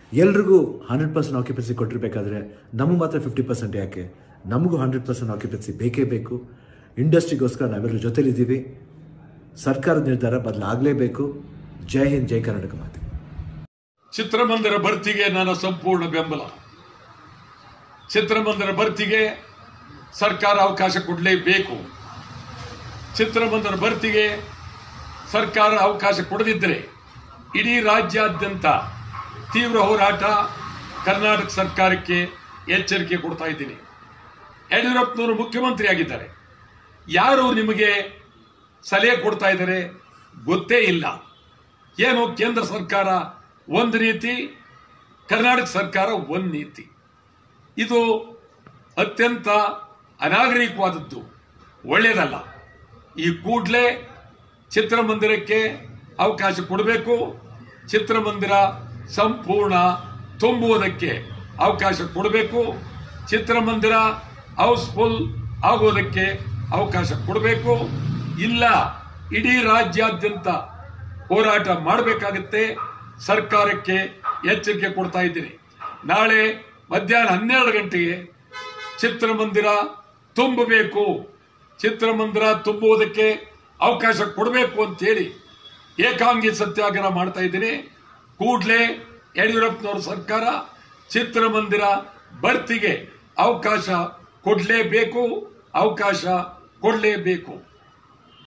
ಎಲ್ರಿಗೂ hundred percent occupancy ಕೊಟ್ಟಿರ್ಬೇಕಾದ್ರೆ ನಮಗೆ ಮಾತ್ರ ಫಿಫ್ಟಿ ಪರ್ಸೆಂಟ್ ಯಾಕೆ ನಮಗೂ ಹಂಡ್ರೆಡ್ ಪರ್ಸೆಂಟ್ ಆಕ್ಯುಪೆನ್ಸಿ ಬೇಕೇ ಬೇಕು ಇಂಡಸ್ಟ್ರಿಗೋಸ್ಕರ ನಾವೆಲ್ಲರೂ ಜೊತೆಲಿದ್ದೀವಿ ಸರ್ಕಾರದ ನಿರ್ಧಾರ ಬದಲಾಗಲೇಬೇಕು ಜೈ ಹಿಂದ್ ಜೈ ಕರ್ನಾಟಕ ಮಾತೆ ಚಿತ್ರಮಂದಿರ ಭರ್ತಿಗೆ ನನ್ನ ಸಂಪೂರ್ಣ ಬೆಂಬಲ ಚಿತ್ರಮಂದಿರ ಭರ್ತಿಗೆ ಸರ್ಕಾರ ಅವಕಾಶ ಕೊಡಲೇಬೇಕು ಚಿತ್ರಮಂದಿರ ಭರ್ತಿಗೆ ಸರ್ಕಾರ ಅವಕಾಶ ಕೊಡದಿದ್ದರೆ ಇಡೀ ರಾಜ್ಯಾದ್ಯಂತ ತೀವ್ರ ಹೋರಾಟ ಕರ್ನಾಟಕ ಸರ್ಕಾರಕ್ಕೆ ಎಚ್ಚರಿಕೆ ಕೊಡ್ತಾ ಇದ್ದೀನಿ ಯಡಿಯೂರಪ್ಪನವರು ಮುಖ್ಯಮಂತ್ರಿ ಆಗಿದ್ದಾರೆ ಯಾರು ನಿಮಗೆ ಸಲಹೆ ಕೊಡ್ತಾ ಇದ್ದಾರೆ ಗೊತ್ತೇ ಇಲ್ಲ ಏನು ಕೇಂದ್ರ ಸರ್ಕಾರ ಒಂದು ರೀತಿ ಕರ್ನಾಟಕ ಸರ್ಕಾರ ಒಂದು ನೀತಿ ಇದು ಅತ್ಯಂತ ಅನಾಗರಿಕವಾದದ್ದು ಒಳ್ಳೆಯದಲ್ಲ ಈ ಕೂಡಲೇ ಚಿತ್ರಮಂದಿರಕ್ಕೆ ಅವಕಾಶ ಕೊಡಬೇಕು ಚಿತ್ರಮಂದಿರ ಸಂಪೂರ್ಣ ತುಂಬುವುದಕ್ಕೆ ಅವಕಾಶ ಕೊಡಬೇಕು ಚಿತ್ರಮಂದಿರ ಹೌಸ್ಫುಲ್ ಆಗೋದಕ್ಕೆ ಅವಕಾಶ ಕೊಡಬೇಕು ಇಲ್ಲ ಇಡೀ ರಾಜ್ಯಾದ್ಯಂತ ಹೋರಾಟ ಮಾಡಬೇಕಾಗುತ್ತೆ ಸರ್ಕಾರಕ್ಕೆ ಎಚ್ಚರಿಕೆ ಕೊಡ್ತಾ ಇದ್ದೀನಿ ನಾಳೆ ಮಧ್ಯಾಹ್ನ ಹನ್ನೆರಡು ಗಂಟೆಗೆ ಚಿತ್ರಮಂದಿರ ತುಂಬಬೇಕು ಚಿತ್ರಮಂದಿರ ತುಂಬುವುದಕ್ಕೆ ಅವಕಾಶ ಕೊಡಬೇಕು ಅಂತೇಳಿ ಏಕಾಂಗಿ ಸತ್ಯಾಗ್ರಹ ಮಾಡ್ತಾ ಇದ್ದೀನಿ ಕೂಡಲೇ ಯಡಿಯೂರಪ್ಪನವರ ಸರ್ಕಾರ ಚಿತ್ರಮಂದಿರ ಭರ್ತಿಗೆ ಅವಕಾಶ ಕೊಡಲೇಬೇಕು ಅವಕಾಶ ಕೊಡಲೇಬೇಕು